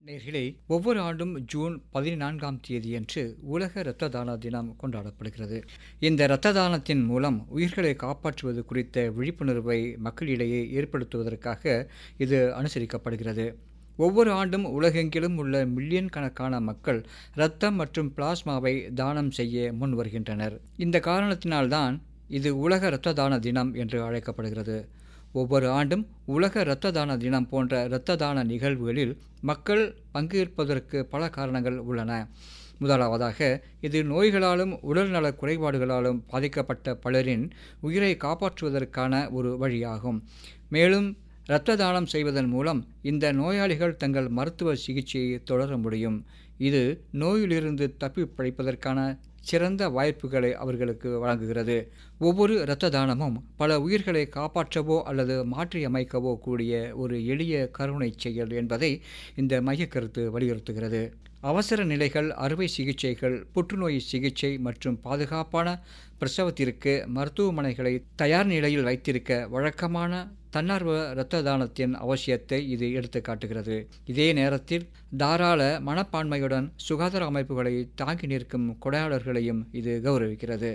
நேர்களே ஒவ்வொரு ஆண்டும் ஜூன் பதினான்காம் தேதியன்று உலக இரத்த தான தினம் கொண்டாடப்படுகிறது இந்த இரத்த தானத்தின் மூலம் உயிர்களை காப்பாற்றுவது குறித்த விழிப்புணர்வை மக்களிடையே ஏற்படுத்துவதற்காக இது அனுசரிக்கப்படுகிறது ஒவ்வொரு ஆண்டும் உலகெங்கிலும் உள்ள மில்லியன் கணக்கான மக்கள் இரத்தம் மற்றும் பிளாஸ்மாவை தானம் செய்ய முன் வருகின்றனர் இந்த காரணத்தினால்தான் இது உலக இரத்த தான தினம் என்று அழைக்கப்படுகிறது ஒவ்வொரு ஆண்டும் உலக இரத்த தான தினம் போன்ற இரத்த தான நிகழ்வுகளில் மக்கள் பங்கேற்பதற்கு பல காரணங்கள் உள்ளன முதலாவதாக இது நோய்களாலும் உடல்நல குறைபாடுகளாலும் பாதிக்கப்பட்ட பலரின் உயிரை காப்பாற்றுவதற்கான ஒரு வழியாகும் மேலும் இரத்த தானம் செய்வதன் மூலம் இந்த நோயாளிகள் தங்கள் மருத்துவ சிகிச்சையை தொடர முடியும் இது நோயிலிருந்து தப்பி பிழைப்பதற்கான சிறந்த வாய்ப்புகளை அவர்களுக்கு வழங்குகிறது ஒவ்வொரு இரத்த தானமும் பல உயிர்களை காப்பாற்றவோ அல்லது மாற்றியமைக்கவோ கூடிய ஒரு எளிய கருணை செயல் என்பதை இந்த மையக்கருத்து வலியுறுத்துகிறது அவசர நிலைகள் அறுவை சிகிச்சைகள் புற்றுநோய் சிகிச்சை மற்றும் பாதுகாப்பான பிரசவத்திற்கு மருத்துவமனைகளை தயார் நிலையில் வைத்திருக்க வழக்கமான தன்னார்வ இரத்த தானத்தின் அவசியத்தை இது எடுத்து காட்டுகிறது இதே நேரத்தில் தாராள மனப்பான்மையுடன் சுகாதார அமைப்புகளை தாங்கி நிற்கும் கொடையாளர்களையும் இது கௌரவிக்கிறது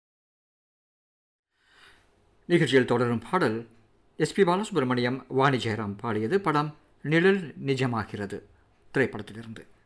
நிகழ்ச்சியில் தொடரும் பாடல் எஸ்பி பாலசுப்ரமணியம் வாணி ஜெயராம் பாடியது படம் நிழல் நிஜமாகிறது திரைப்படத்திலிருந்து